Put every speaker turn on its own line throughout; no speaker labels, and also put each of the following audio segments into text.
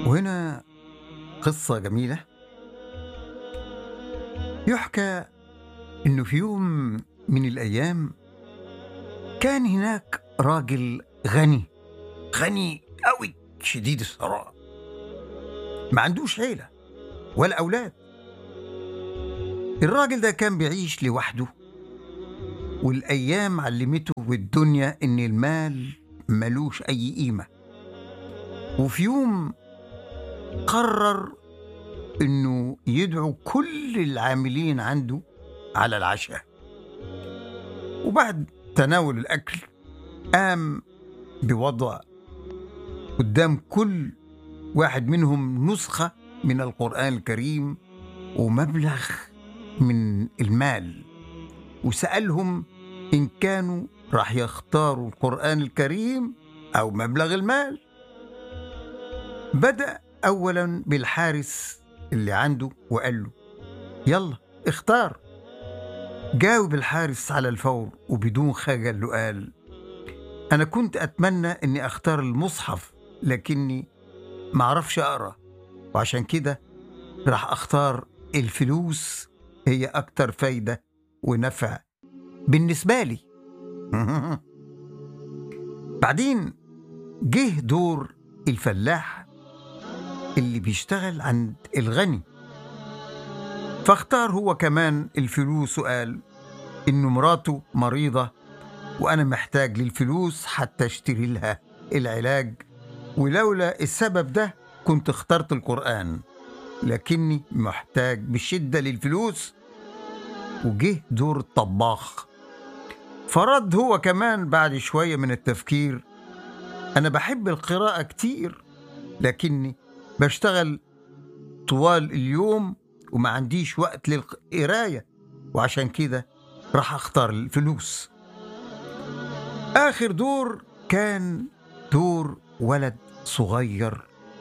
وهنا قصة جميلة يحكى إنه في يوم من الأيام كان هناك راجل غني غني أوي شديد الثراء ما عندوش عيلة ولا أولاد الراجل ده كان بيعيش لوحده والأيام علمته والدنيا إن المال ملوش أي قيمة وفي يوم قرر إنه يدعو كل العاملين عنده على العشاء وبعد تناول الأكل قام بوضع قدام كل واحد منهم نسخة من القرآن الكريم ومبلغ من المال وسألهم إن كانوا راح يختاروا القرآن الكريم أو مبلغ المال بدأ أولا بالحارس اللي عنده وقال له يلا اختار جاوب الحارس على الفور وبدون خجل قال أنا كنت أتمنى إني أختار المصحف لكني معرفش أقرأ وعشان كده راح أختار الفلوس هي أكتر فايدة ونفع بالنسبة لي بعدين جه دور الفلاح اللي بيشتغل عند الغني فاختار هو كمان الفلوس وقال إنه مراته مريضة وأنا محتاج للفلوس حتى أشتري لها العلاج ولولا السبب ده كنت اخترت القرآن لكني محتاج بشدة للفلوس وجه دور الطباخ فرد هو كمان بعد شوية من التفكير أنا بحب القراءة كتير لكني بشتغل طوال اليوم وما عنديش وقت للقراية وعشان كده راح أختار الفلوس آخر دور كان دور ولد صغير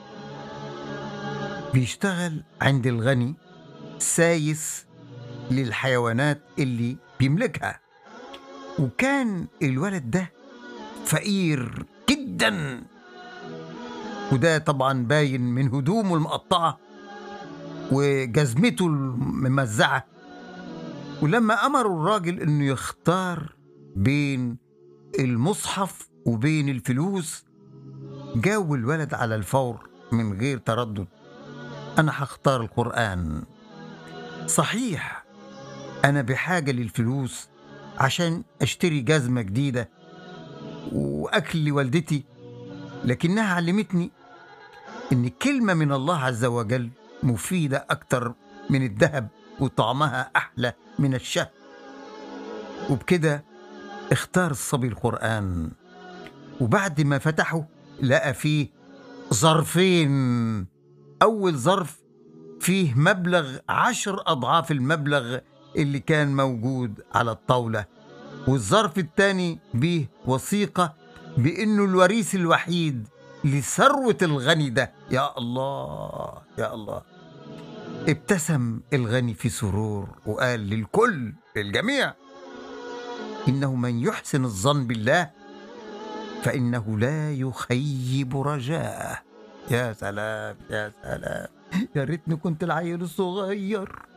بيشتغل عند الغني سايس للحيوانات اللي بيملكها وكان الولد ده فقير جدا وده طبعا باين من هدومه المقطعة وجزمته الممزعة ولما أمروا الراجل إنه يختار بين المصحف وبين الفلوس جاوب الولد على الفور من غير تردد أنا هختار القرآن صحيح أنا بحاجة للفلوس عشان أشتري جزمة جديدة وأكل لوالدتي لكنها علمتني إن كلمة من الله عز وجل مفيدة أكتر من الذهب وطعمها أحلى من الشهد وبكده اختار الصبي القرآن وبعد ما فتحه لقى فيه ظرفين أول ظرف فيه مبلغ عشر أضعاف المبلغ اللي كان موجود على الطاولة والظرف الثاني به وثيقة بأنه الوريث الوحيد لثروة الغني ده يا الله يا الله ابتسم الغني في سرور وقال للكل للجميع إنه من يحسن الظن بالله فإنه لا يخيب رجاءه يا سلام يا سلام يا ريتني كنت العيل الصغير